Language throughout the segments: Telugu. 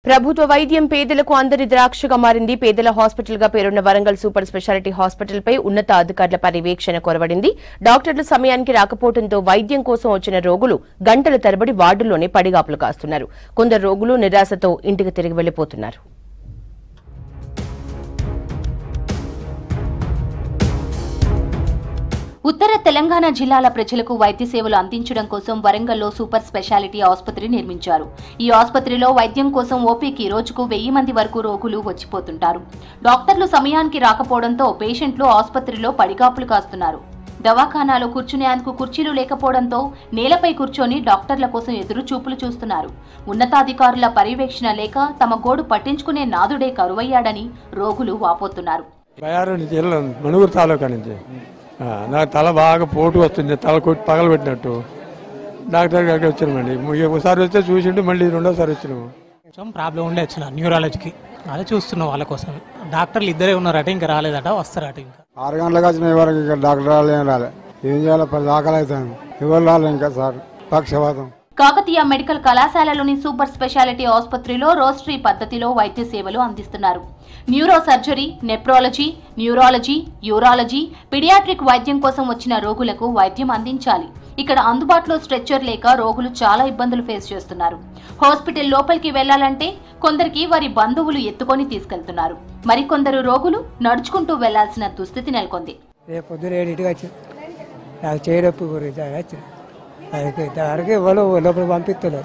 ప్రభుత్వ వైద్యం పేదలకు అందరి ద్రాక్షగా మారింది పేదల హాస్పిటల్ గా పేరున్న వరంగల్ సూపర్ స్పెషాలిటీ హాస్పిటల్ పై ఉన్నత అధికారుల పర్యవేక్షణ కొరవడింది డాక్టర్లు సమయానికి రాకపోవడంతో వైద్యం కోసం వచ్చిన రోగులు గంటల తరబడి వార్డుల్లోనే పడిగాపులు కాస్తున్నారు కొందరు రోగులు నిరాశతో ఇంటికి తిరిగి వెళ్లిపోతున్నారు ఉత్తర తెలంగాణ జిల్లాల ప్రజలకు వైద్య సేవలు అందించడం కోసం వరంగల్లో సూపర్ స్పెషాలిటీ ఆసుపత్రి నిర్మించారు ఈ ఆసుపత్రిలో వైద్యం కోసం ఓపీకి రోజుకు వెయ్యి మంది వరకు రోగులు వచ్చిపోతుంటారు డాక్టర్లు సమయానికి రాకపోవడంతో పేషెంట్లు ఆసుపత్రిలో పడిగాపులు కాస్తున్నారు దవాఖానాలో కూర్చునేందుకు కుర్చీలు లేకపోవడంతో నేలపై కూర్చొని డాక్టర్ల కోసం ఎదురు చూపులు చూస్తున్నారు ఉన్నతాధికారుల పర్యవేక్షణ లేక తమ గోడు పట్టించుకునే నాదుడే కరువయ్యాడని రోగులు వాపోతున్నారు బయారు నుంచి వెళ్ళాను మణుగురు తాలూకా నుంచి ఆ, నాకు తల బాగా పోటు వస్తుంది తల కొట్టి పగలబెట్టినట్టు డాక్టర్ గారికి వచ్చినామండి ఒకసారి వస్తే చూసిండు మళ్ళీ రెండోసారి వచ్చినాము కొంచెం ప్రాబ్లం ఉండే వచ్చిన న్యూరాలజీకి అదే చూస్తున్నాం వాళ్ళ కోసం డాక్టర్లు ఇద్దరే ఉన్నారట ఇంకా రాలేదట వస్తారట ఇంకా ఆరు గంటలకు వచ్చిన వరకు ఇక్కడ డాక్టర్ వాళ్ళు ఏం రాలే ఏం చేయాలి పది ఆకలి అవుతాను ఎవరు రాలే ఇంకా సార్ పక్షవాతం కాకతీయ మెడికల్ కళాశాలలోని సూపర్ స్పెషాలిటీ ఆసుపత్రిలో రోస్టరీ పద్ధతిలో వైద్య సేవలు అందిస్తున్నారు neuro surgery nephrology neurology urology paediatric వైద్యం కోసం వచ్చిన రోగులకు వైద్యం అందించాలి ఇక్కడ అందుబాటులో స్ట్రెచ్చర్ లేక రోగులు చాలా ఇబ్బందులు ఫేస్ చేస్తున్నారు హాస్పిటల్ లోపలికి వెళ్లాలంటే కొందరికి వారి బంధువులు ఎత్తుకొని తీసుకెళ్తున్నారు మరికొందరు రోగులు నడుచుకుంటూ వెళ్లాల్సిన దుస్థితి నెలకొంది రేపు పొద్దున ఏడింటికి వచ్చి నాకు చేయడప్పు గురించి ఆయన వచ్చిన ఆయనకి ఇంతవరకు ఎవరు లోపల పంపిస్తున్నారు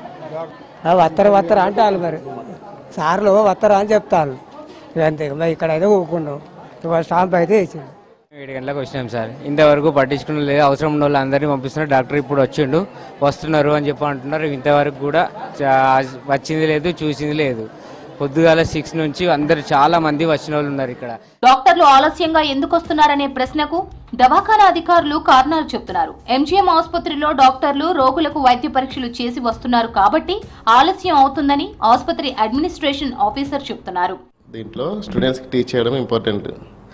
ఆ వత్తర వత్తర అంటారు మరి సార్లు వత్తరా అని చెప్తారు ఇక అంతే మరి ఇక్కడ అయితే ఊరుకున్నాం ఇవాళ స్టాంప్ అయితే ఇచ్చింది ఏడు గంటలకు వచ్చినాం సార్ ఇంతవరకు పట్టించుకున్న లేదు అవసరం ఉన్న వాళ్ళు అందరినీ పంపిస్తున్నారు డాక్టర్ ఇప్పుడు వచ్చిండు వస్తున్నారు అని చెప్పి అంటున్నారు ఇంతవరకు కూడా చా- వచ్చింది లేదు చూసింది లేదు పొద్దుగాల సిక్స్ నుంచి అందరు చాలా మంది వచ్చిన వాళ్ళు ఉన్నారు ఇక్కడ డాక్టర్లు ఆలస్యంగా ఎందుకు వస్తున్నారనే ప్రశ్నకు దవాఖానా అధికారులు కారణాలు చెప్తున్నారు ఎంజీఎం ఆసుపత్రిలో డాక్టర్లు రోగులకు వైద్య పరీక్షలు చేసి వస్తున్నారు కాబట్టి ఆలస్యం అవుతుందని ఆసుపత్రి అడ్మినిస్ట్రేషన్ ఆఫీసర్ చెప్తున్నారు దీంట్లో స్టూడెంట్స్కి టీచ్ చేయడం ఇంపార్టెంట్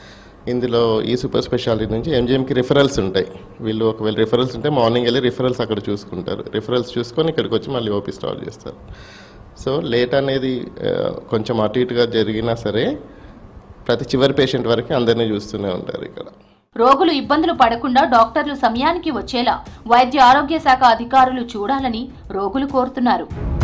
ఇందులో ఈ సూపర్ స్పెషాలిటీ నుంచి ఎంజిఎంకి రిఫరల్స్ ఉంటాయి వీళ్ళు ఒకవేళ రిఫరల్స్ ఉంటే మార్నింగ్ వెళ్ళి రిఫరల్స్ అక్కడ చూసుకుంటారు రిఫరల్స్ చూసుకొని ఇక్కడికి వచ్చి మళ్ళీ ఓపీ స్టార్ట్ చేస్తారు సో లేట్ అనేది ఆ, కొంచెం అటు ఇటుగా జరిగినా సరే ప్రతి చివరి పేషెంట్ వరకు అందరినీ చూస్తూనే ఉంటారు ఇక్కడ రోగులు ఇబ్బందులు పడకుండా డాక్టర్లు సమయానికి వచ్చేలా వైద్య ఆరోగ్య శాఖ అధికారులు చూడాలని రోగులు కోరుతున్నారు